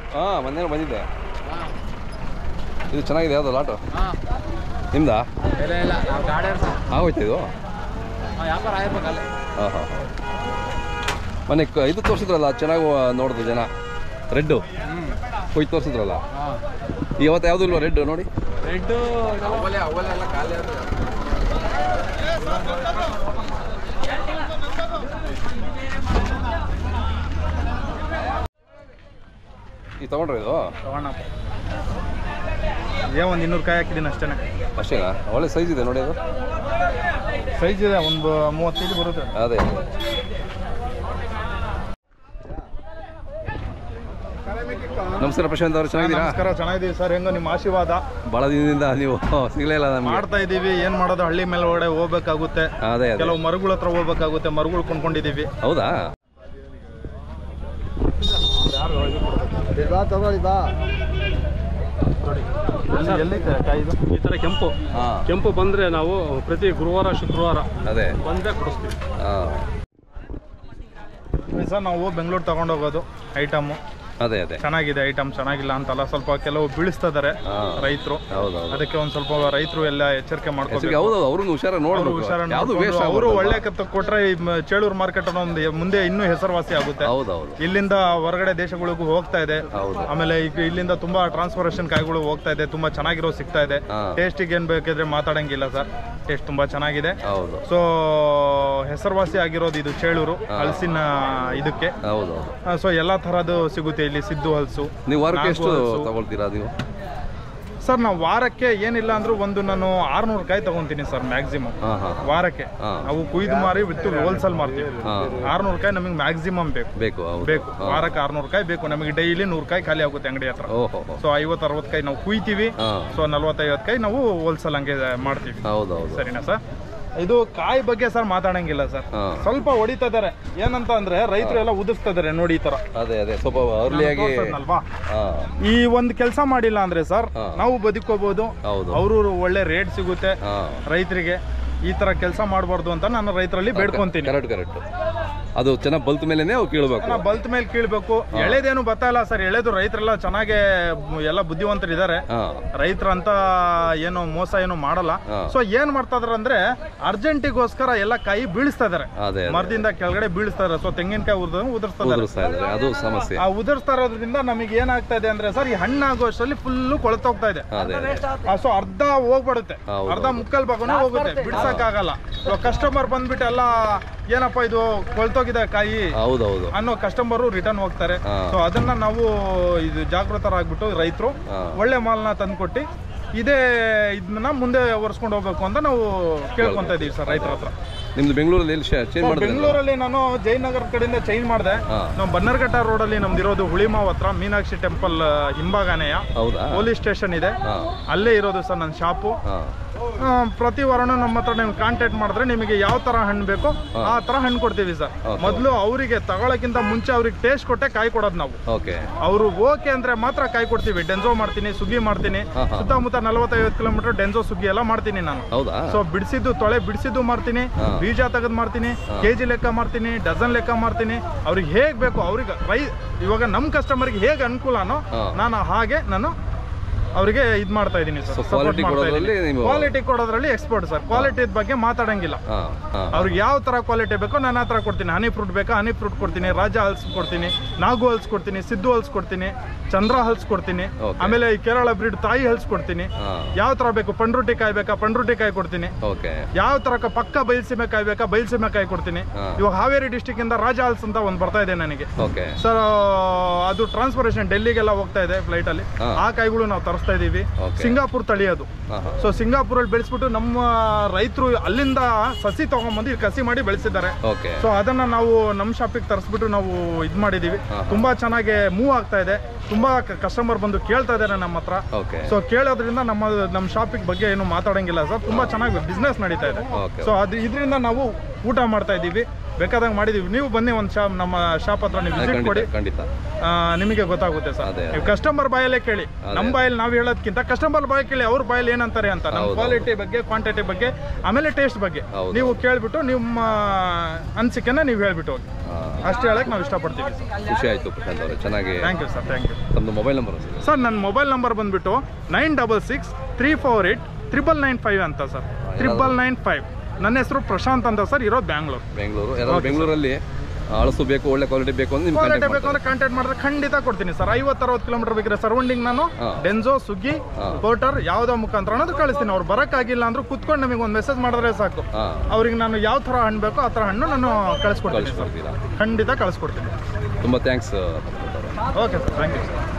ಹಾಂ ಮೊನ್ನೆ ಬಂದಿದ್ದೆ ಇದು ಚೆನ್ನಾಗಿದೆ ಯಾವುದು ಲಾಟು ಹಾಂ ನಿಮ್ದಾ ಇಲ್ಲ ಇಲ್ಲ ನಾವು ಗಾಡಿ ಆಗೋಯ್ತಾ ಇದು ವ್ಯಾಪಾರ ಆಗಿರ್ಬೇಕಲ್ಲ ಹಾಂ ಹಾಂ ಹಾಂ ಮೊನ್ನೆ ಕ- ಇದು ತೋರಿಸಿದ್ರಲ್ಲ ಚೆನ್ನಾಗಿ ನೋಡಿದ್ರು ಜನ ರೆಡ್ಡು ಹ್ಞೂ ಕೊಯ್ದು ತೋರಿಸಿದ್ರಲ್ಲ ಹಾಂ ಇವತ್ತು ಯಾವುದು ಇಲ್ವಾ ರೆಡ್ ನೋಡಿ ರೆಡ್ಡು ಅವಲೆ ಅವಲೆ ಎಲ್ಲ ಖಾಲಿ ಈ ತೊಗೊಂಡ್ರೆ ಇದು ತಗೋಣಪ್ಪ ಏ ಒಂದು ಇನ್ನೂರು ಕಾಯಿ ಹಾಕಿದ್ದೀನಿ ಅಷ್ಟೇ ಅಷ್ಟೇನಾ ಒಳ್ಳೆ ಸೈಜ್ ಇದೆ ನೋಡಿ ಅದು ಸೈಜ್ ಇದೆ ಒಂದು ಮೂವತ್ತೈದು ಬರುತ್ತೆ ಅದೇ ನಮಸ್ಕಾರ ಪ್ರಶಾಂತ್ ಅವರು ಚೆನ್ನಾಗಿದ್ದೀರಾ ನಮಸ್ಕಾರ ಚೆನ್ನಾಗಿದ್ದೀವಿ ಸರ್ ಹೆಂಗೋ ನಿಮ್ಮ ಆಶೀರ್ವಾದ ಭಾಳ ದಿನದಿಂದ ನೀವು ಸಿಗಲೇ ಇಲ್ಲ ನಮಗೆ ಮಾಡ್ತಾ ಇದೀವಿ ಏನ್ ಮಾಡೋದು ಹಳ್ಳಿ ಮೇಲೆ ಒಳಗಡೆ ಹೋಗ್ಬೇಕಾಗುತ್ತೆ ಅದೇ ಅದೇ ಕೆಲವು ಮರಗಳ ಹತ್ರ ಹೋಗ್ಬೇಕಾಗುತ್ತೆ ಮರಗಳು ಕೊಂಡ್ಕೊಂಡಿದೀವಿ ಹೌದಾ ಎಲ್ಲಿ- ಎಲ್ಲಿದೆ ಕಾಯಿ ಇದು ಈ ಥರ ಕೆಂಪು ಹಾಂ ಕೆಂಪು ಬಂದರೆ ನಾವು ಪ್ರತಿ ಗುರುವಾರ ಶುಕ್ರವಾರ ಅದೇ ಬಂದರೆ ಕೊಡಿಸ್ತೀವಿ ಹಾಂ ಸರ್ ನಾವು ಬೆಂಗಳೂರು ತಗೊಂಡೋಗೋದು ಐಟಮು ಅದೇ ಅದೇ ಚೆನ್ನಾಗಿದೆ ಐಟಮ್ ಚೆನ್ನಾಗಿಲ್ಲ ಅಂತಲ್ಲ ಸ್ವಲ್ಪ ಕೆಲವು ಬೀಳಿಸ್ತಿದ್ದಾರೆ ಹಾ. ರೈತರು ಹೌದೌದು ಅದಕ್ಕೆ ಒಂದ್ ಸ್ವಲ್ಪ ರೈತರು ಎಲ್ಲ ಎಚ್ಚರಿಕೆ ಮಾಡ್ಕೋಬೇಕು ಹೌದು ಅವ್ರನ್ನ ಹುಷಾರ ನೋಡ್ಬೇಕು ಯಾವುದು ವೇಸ್ಟ್ ಅವರು ಒಳ್ಳೆ ಕತ್ತ ಕೊಟ್ರೆ ಈ ಮ- ಚೇಳೂರು ಮಾರ್ಕೆಟ್ ಅನ್ನೋ ಒಂದು ಮುಂದೆ ಇನ್ನೂ ಹೆಸರುವಾಸಿ ಆಗುತ್ತೆ ಹೌದೌದು ಇಲ್ಲಿಂದ ಹೊರಗಡೆ ದೇಶಗಳಿಗೂ ಹೋಗ್ತಾ ಇದೆ ಹೌದು. ಆಮೇಲೆ ಈಗ ಇಲ್ಲಿಂದ ತುಂಬಾ ಟ್ರಾನ್ಸ್ಫರೇಷನ್ ಕಾಯಿಗಳು ಹೋಗ್ತಾ ಇದೆ ತುಂಬಾ ಚೆನ್ನಾಗಿರೋ ಸಿಗ್ತಾ ಇದೆ ಹಾ. ಟೇಸ್ಟಿಗೆ ಏನ್ ಬೇಕಿದ್ರೆ ಮಾತಾಡಂಗಿಲ್ಲ ಸರ್ ಟೇಸ್ಟ್ ತುಂಬಾ ಚೆನ್ನಾಗಿದೆ ಹೌದು ಸೊ ಹೆಸರುವಾಸಿ ಆಗಿರೋದು ಇದು ಚೇಳೂರು ಹಲಸಿನ ಇದಕ್ಕೆ ಹೌದೌದು ಸೊ ಎಲ್ಲಾ ತರದ್ದು ಸಿಗುತ್ತೆ ಇಲ್ಲಿ ಸಿದ್ದು ಹಲಸು ನೀವು ವಾರಕ್ಕೆ ನಾಗು ಎಷ್ಟು ಹಲಸು. ತಗೊಳ್ತೀರಾ ನೀವು ಸರ್ ನಾವು ವಾರಕ್ಕೆ ಏನಿಲ್ಲ ಅಂದ್ರೂ ಒಂದು ನಾನು ಆರ್ನೂರು ಕಾಯಿ ತಗೊಂತೀನಿ ಸರ್ ಮ್ಯಾಕ್ಸಿಮಮ್ ಹಾಂ ಹಾಂ ವಾರಕ್ಕೆ ಹಾ. ಅವು ಕುಯ್ದು ಮಾರಿ ವಿತ್ ಹೋಲ್ಸೇಲ್ ಮಾರ್ತೀವಿ ಹಾಂ ಆರ್ನೂರು ಕಾಯಿ ನಮಗೆ ಮ್ಯಾಕ್ಸಿಮಮ್ ಬೇಕು ಬೇಕು ಹೌದು ಬೇಕು ವಾರಕ್ಕೆ ಆರ್ನೂರು ಕಾಯಿ ಬೇಕು ನಮಗೆ ಡೈಲಿ ನೂರು ಕಾಯಿ ಖಾಲಿ ಆಗುತ್ತೆ ಅಂಗಡಿ ಹತ್ರ ಓಹೋ ಸೊ ಐವತ್ತು ಅರವತ್ತು ಕಾಯಿ ನಾವು ಕುಯ್ತೀವಿ ಹಾಂ ಸೊ ನಲ್ವತ್ತೈವತ್ತು ಕಾಯಿ ನಾವು ಹೋಲ್ಸೇಲ್ ಹಂಗೆ ಮಾಡ್ತೀವಿ ಹೌದೌದು ಸರಿನಾ ಸರ್ ಇದು ಕಾಯಿ ಬಗ್ಗೆ ಸರ್ ಮಾತಾಡಂಗಿಲ್ಲ ಸರ್ ಹಾಂ ಸ್ವಲ್ಪ ಹೊಡಿತಾ ಇದಾರೆ ಏನಂತ ಅಂದ್ರೆ ರೈತರು ಎಲ್ಲ ಉದಿಸ್ತಾ ಇದಾರೆ ನೋಡಿ ಈ ತರ ಅದೇ ಅದೇ ಸ್ವಲ್ಪ ಅರ್ಲಿಯಾಗಿ ತೋರ್ಸದ್ನಲ್ವಾ? ಹಾಂ ಈ ಒಂದು ಕೆಲಸ ಮಾಡಿಲ್ಲ ಅಂದ್ರೆ ಸರ್ ಹಾ. ನಾವು ಬದುಕೋಬಹುದು ಹೌದು ಅವರು ಒಳ್ಳೆ ರೇಟ್ ಸಿಗುತ್ತೆ ಹಾಂ ರೈತರಿಗೆ ಈ ತರ ಕೆಲಸ ಮಾಡಬಾರ್ದು ಅಂತ ನಾನು ರೈತರಲ್ಲಿ ಬೇಡ್ಕೊಂತೀನಿ ಕರೆಕ್ಟ್ ಕರೆಕ್ಟ್ ಅದು ಚೆನ್ನಾಗಿ ಬಲ್ತ್ ಮೇಲೆನೆ ಅವು ಕೀಳ್ಬೇಕು ನಾ ಬಲ್ತ್ ಮೇಲೆ ಕೀಳ್ಬೇಕು ಎಳೆದೇನು ಬರ್ತಾ ಇಲ್ಲ ಸರ್ ಎಳೆದು ರೈತರೆಲ್ಲ ಚೆನ್ನಾಗೆ ಎಲ್ಲ ಬುದ್ಧಿವಂತರು ಇದಾರೆ ಹಾಂ ರೈತರಂತ ಏನು ಮೋಸ ಏನು ಮಾಡಲ್ಲ ಹಾ. ಸೊ ಏನ್ ಮಾಡ್ತಾ ಇದಾರೆ ಅಂದ್ರೆ ಅರ್ಜೆಂಟಿಗೋಸ್ಕರ ಎಲ್ಲ ಕಾಯಿ ಬೀಳಿಸ್ತಾ ಇದಾರೆ ಅದೇ ಅದೇ ಮರದಿಂದ ಕೆಳಗಡೆ ಬೀಳಿಸ್ತಾ ಇದಾರೆ ಸೊ ತೆಂಗಿನಕಾಯಿ ಉದ್ದ ಉದುರಿಸ್ತಾ ಇದಾರೆ ಉದುರಿಸ್ತಾ ಇದ್ದಾರೆ ಅದು ಸಮಸ್ಯೆ ಆ ಉದುರಿಸ್ತಾ ಇರೋದ್ರಿಂದ ನಮಗೆ ಏನಾಗ್ತಾ ಇದೆ ಅಂದ್ರೆ ಸರ್ ಈ ಹಣ್ಣಾಗೋ ಅಷ್ಟರಲ್ಲಿ ಫುಲ್ಲು ಕೊಳ್ತೋಗ್ತಾ ಇದೆ ಅದೇ ಅದೇ ಸೊ ಅರ್ಧ ಹೋಗ್ಬಿಡುತ್ತೆ ಹೌದು, ಅರ್ಧ ಮುಕ್ಕಲ್ ಭಾಗನೂ ಹೋಗುತ್ತೆ ಬಿಡ್ಸಕ್ಕಾಗಲ್ಲ ಕಸ್ಟಮರ್ ಬಂದ್ಬಿಟ್ಟು ಎಲ್ಲ ಏನಪ್ಪ ಇದು ಕೊಳ್ತೋಗಿದೆ ಕಾಯಿ ಹೌದೌದು ಅನ್ನೋ ಕಸ್ಟಮರು ರಿಟರ್ನ್ ಹೋಗ್ತಾರೆ ಹಾ. ಸೊ ಅದನ್ನ ನಾವು ಇದು ಜಾಗೃತರಾಗ್ಬಿಟ್ಟು ರೈತರು ಹಾ. ಒಳ್ಳೆ ಮಾಲ್ನ ತಂದ್ಕೊಟ್ಟು ಇದೇ ಇದನ್ನ ಮುಂದೆ ಒರೆಸ್ಕೊಂಡು ಹೋಗ್ಬೇಕು ಅಂತ ನಾವು ಕೇಳ್ಕೊಂತ ಇದೀವಿ ಸರ್ ರೈತರ ಹತ್ರ ನಿಮ್ದು ಬೆಂಗಳೂರಲ್ಲಿ ಎಲ್ಲಿ ಚೇಂಜ್ ಮಾಡಿದ್ರೆ ಬೆಂಗಳೂರಲ್ಲಿ ನಾನು ಜಯನಗರ ಕಡೆಯಿಂದ ಚೇಂಜ್ ಮಾಡಿದೆ ಹಾ. ನಾವು ಬನ್ನರ್ಘಟ್ಟ ರೋಡಲ್ಲಿ ನಮ್ದಿರೋದು ಹುಳಿಮಾವ್ ಹತ್ರ ಮೀನಾಕ್ಷಿ ಟೆಂಪಲ್ ಹಿಂಭಾಗನೆಯ ಹೌದಾ ಪೊಲೀಸ್ ಸ್ಟೇಷನ್ ಇದೆ ಹಾಂ ಅಲ್ಲೇ ಇರೋದು ಸರ್ ನನ್ನ ಶಾಪು ಹಾಂ ಆ, ಪ್ರತಿ ವಾರನೂ ನಮ್ಮ ಹತ್ರ ನೀವು ಕಾಂಟ್ಯಾಕ್ಟ್ ಮಾಡಿದ್ರೆ ನಿಮಗೆ ಯಾವ ತರ ಹಣ್ಣು ಬೇಕೋ ಆ ತರ ಹಣ್ಣು ಕೊಡ್ತೀವಿ ಸರ್ Okay. ಮೊದಲು ಅವರಿಗೆ ತಗೊಳಕ್ಕಿಂತ ಮುಂಚೆ ಅವ್ರಿಗೆ ಟೇಸ್ಟ್ ಕೊಟ್ಟೆ ಕಾಯಿ ಕೊಡೋದು ನಾವು ಓಕೆ ಅವರು ಓಕೆ ಅಂದ್ರೆ ಮಾತ್ರ ಕಾಯಿ ಕೊಡ್ತೀವಿ ಡೆನ್ಸೋ ಮಾಡ್ತೀನಿ ಸುಗ್ಗಿ ಮಾಡ್ತೀನಿ ಹಾ, ಹಾ. ಸುತ್ತಮುತ್ತ ನಲವತ್ತೈವತ್ತು ಕಿಲೋಮೀಟರ್ ಡೆನ್ಸೋ ಸುಗ್ಗಿ ಎಲ್ಲ ಮಾಡ್ತೀನಿ ನಾನು ಹೌದಾ ಸೊ ಬಿಡಿಸಿದ್ದು ತೊಳೆ ಬಿಡಿಸಿದ್ದು ಮಾಡ್ತೀನಿ ಹಾ. ಬೀಜ ತೆಗೆದು ಮಾಡ್ತೀನಿ ಕೆಜಿ ಲೆಕ್ಕ ಮಾಡ್ತೀನಿ ಡಜನ್ ಲೆಕ್ಕ ಮಾಡ್ತೀನಿ ಅವ್ರಿಗೆ ಹೇಗ್ ಬೇಕು ಅವ್ರಿಗೆ ರೈ ಇವಾಗ ನಮ್ಮ ಕಸ್ಟಮರ್ಗೆ ಹೇಗೆ ಅನುಕೂಲನೋ ಹಾ. ನಾನು ಹಾಗೆ ನಾನು ಅವರಿಗೆ ಇದು ಮಾಡ್ತಾ ಇದ್ದೀನಿ So, ಸರ್ quality ಕೊಡೋದ್ರಲ್ಲಿ ನೀವು- ಕ್ವಾಲಿಟಿ ಕೊಡೋದ್ರಲ್ಲಿ ಎಕ್ಸ್ಪರ್ಟ್ ಸರ್ ಕ್ವಾಲಿಟಿ ಬಗ್ಗೆ ಮಾತಾಡಂಗಿಲ್ಲ ಹಾಂ ಹಾಂ ಅವ್ರಿಗೆ ಯಾವ ತರ ಕ್ವಾಲಿಟಿ ಬೇಕೋ ನಾನು ಆ ಥರ ಕೊಡ್ತೀನಿ ಹನಿ ಫ್ರೂಟ್ ಬೇಕಾ ಹನಿ ಫ್ರೂಟ್ ಕೊಡ್ತೀನಿ ರಾಜ ಹಲ್ಸ್ ಕೊಡ್ತೀನಿ ನಾಗು ಹಲ್ಸ್ ಕೊಡ್ತೀನಿ ಸಿದ್ದು ಹಲ್ಸ್ ಕೊಡ್ತೀನಿ ಚಂದ್ರ ಹಲ್ಸ್ ಕೊಡ್ತೀನಿ Okay. ಆಮೇಲೆ ಈ ಕೇರಳ ಬ್ರೀಡ್ ತಾಯಿ ಹಲ್ಸ್ ಕೊಡ್ತೀನಿ ಹಾಂ ಯಾವ ತರ ಬೇಕು ಪಂಡ್ರುಟಿ ಕಾಯಿ ಬೇಕಾ ಪಂಡ್ರುಟಿ ಕಾಯಿ ಕೊಡ್ತೀನಿ ಓಕೆ ಯಾವ ತರ ಕ- ಪಕ್ಕ ಬಯಲ್ಸೀಮೆ ಕಾಯಿ ಬೇಕಾ ಬಯಲ್ಸೀಮೆ ಕಾಯಿ ಕೊಡ್ತೀನಿ ಹಾ. ಇವಾಗ ಹಾವೇರಿ ಡಿಸ್ಟಿಕ್ ಇಂದ ರಾಜ ಹಲ್ಸ್ ಅಂತ ಒಂದು ಬರ್ತಾ ಇದೆ ನನಗೆ ಓಕೆ ಸರ್ ಅದು ಟ್ರಾನ್ಸ್ಪೋರ್ಟೇಷನ್ ಡೆಲ್ಲಿಗೆಲ್ಲ ಹೋಗ್ತಾ ಇದೆ ಫ್ಲೈಟ್ ಅಲ್ಲಿ ಹಾ. ಆ ಕಾಯಿಗಳು ನಾವು ತರಿಸ್ತಾ ಇದೀವಿ Okay. ಸಿಂಗಾಪುರ್ ತಳಿ ಅದು ಹಾಂ ಹಾಂ ಸೊ ಸಿಂಗಾಪುರಲ್ಲಿ ಬೆಳೆಸ್ಬಿಟ್ಟು ನಮ್ಮ ರೈತರು ಅಲ್ಲಿಂದ ಸಸಿ ತಗೊಂಬಂದು ಇಲ್ಲಿ ಕಸಿ ಮಾಡಿ ಬೆಳೆಸಿದ್ದಾರೆ ಓಕೆ ಸೊ ಅದನ್ನ ನಾವು ನಮ್ಮ ಶಾಪಿಗೆ ತರಿಸ್ಬಿಟ್ಟು ನಾವು ಇದು ಮಾಡಿದೀವಿ ಹಾ, ಹಾ. ತುಂಬಾ ಚೆನ್ನಾಗಿ ಮೂವ್ ಆಗ್ತಾ ಇದೆ ತುಂಬಾ ಕಸ್ಟಮರ್ ಬಂದು ಕೇಳ್ತಾ ಇದ್ದಾರೆ ನಮ್ಮ ಹತ್ರ ಓಕೆ ಸೊ ಕೇಳೋದ್ರಿಂದ ನಮ್ಮ ನಮ್ಮ ಶಾಪಿಗೆ ಬಗ್ಗೆ ಏನು ಮಾತಾಡಂಗಿಲ್ಲ ಸರ್ ತುಂಬಾ ಚೆನ್ನಾಗಿ ಬಿಸ್ನೆಸ್ ನಡೀತಾ ಇದೆ Okay. ಸೊ ಅದು ಇದರಿಂದ ನಾವು ಊಟ ಮಾಡ್ತಾ ಇದ್ದೀವಿ ಬೇಕಾದಂಗೆ ಮಾಡಿದೀವಿ ನೀವು ಬನ್ನಿ ಒಂದು ಶಾಪ್ ನಮ್ಮ ಶಾಪ್ ಹತ್ರ ನೀವು ವಿಸಿಟ್ ಕೊಡಿ ಖಂಡಿತ ಖಂಡಿತ ಆ, ನಿಮಗೆ ಗೊತ್ತಾಗುತ್ತೆ ಸರ್ ಅದೇ. ನೀವು ಕಸ್ಟಮರ್ ಬಾಯಲ್ಲೇ ಕೇಳಿ ನಮ್ಮ ಬಾಯಲ್ಲಿ ನಾವು ಹೇಳೋದಕ್ಕಿಂತ ಕಸ್ಟಮರ್ ಬಾಯ್ ಕೇಳಿ ಅವ್ರ ಬಾಯಲ್ಲಿ ಏನಂತಾರೆ ಅಂತ ನಮ್ಮ ಹೌದು, ಕ್ವಾಲಿಟಿ ಬಗ್ಗೆ ಕ್ವಾಂಟಿಟಿ ಬಗ್ಗೆ ಆಮೇಲೆ ಟೇಸ್ಟ್ ಬಗ್ಗೆ ಹೌದು. ನೀವು ಕೇಳ್ಬಿಟ್ಟು ನಿಮ್ಮ ಅನಿಸಿಕೆನ ನೀವು ಹೇಳ್ಬಿಟ್ಟು ಹೋಗಿ ಆ, ಅಷ್ಟು ಹೇಳಕ್ ನಾವು ಇಷ್ಟಪಡ್ತೀವಿ ಸರ್ ಖುಷಿ ಆಯಿತು ಪ್ರಶಾಂತ್ ಅವರೇ ಚೆನ್ನಾಗಿ thank you sir thank you ತಮ್ಮದು ಮೊಬೈಲ್ ನಂಬರ್ ಸರ್ ಸರ್ ನನ್ನ ಮೊಬೈಲ್ ನಂಬರ್ ಬಂದ್ಬಿಟ್ಟು nine double six three four eight triple nine five ಅಂತ ಸರ್ ತ್ರಿಬಲ್ ನೈನ್ ಫೈವ್ ನನ್ನ ಹೆಸರು ಪ್ರಶಾಂತ್ ಅಂತ ಸರ್ ಇರೋದು ಬ್ಯಾಂಗ್ಳೂರ್ ಬೆಂಗಳೂರು ಯಾರಾದ್ರು ಬೆಂಗಳೂರಲ್ಲಿ ಹಳಸು ಬೇಕು ಒಳ್ಳೆ ಕ್ವಾಲಿಟಿ ಬೇಕು ಅಂದ್ರೆ ನಿಮ್ಗೆ ಕ್ವಾಲಿಟಿ ಕಾಂಟ್ಯಾಕ್ಟ್ ಬೇಕು ಅಂದ್ರೆ ಕಾಂಟ್ಯಾಕ್ಟ್ ಮಾಡಿದ್ರೆ ಖಂಡಿತ ಕೊಡ್ತೀನಿ ಸರ್ ಐವತ್ತು ಅರವತ್ತು ಕಿಲೋಮೀಟರ್ ಬೇಕಿದ್ರೆ ಸರೌಂಡಿಂಗ್ ನಾನು ಹಾ. ಡೆನ್ಸೋ ಸುಗ್ಗಿ ಪೋರ್ಟರ್ ಯಾವ್ದೋ ಮುಖಾಂತರ ಅನ್ನೋದು ಕಳಿಸ್ತೀನಿ ಅವ್ರು ಬರೋಕ್ಕಾಗಿಲ್ಲ ಅಂದ್ರೂ ಕುತ್ಕೊಂಡು ನಮಗೆ ಒಂದು ಮೆಸೇಜ್ ಮಾಡಿದ್ರೆ ಸಾಕು ಹಾಂ ಅವ್ರಿಗೆ ನಾನು ಯಾವ ಥರ ಹಣ್ಣು ಬೇಕೋ ಆ ಥರ ಹಣ್ಣು ನಾನು ಕಳಿಸ್ಕೊಡ್ತೀನಿ ಸರ್ ಕಳಿಸ್ಕೊಡ್ತೀರಾ ಖಂಡಿತ ಕಳಿಸ್ಕೊಡ್ತೀನಿ ತುಂಬ thanks okay sir thank you sir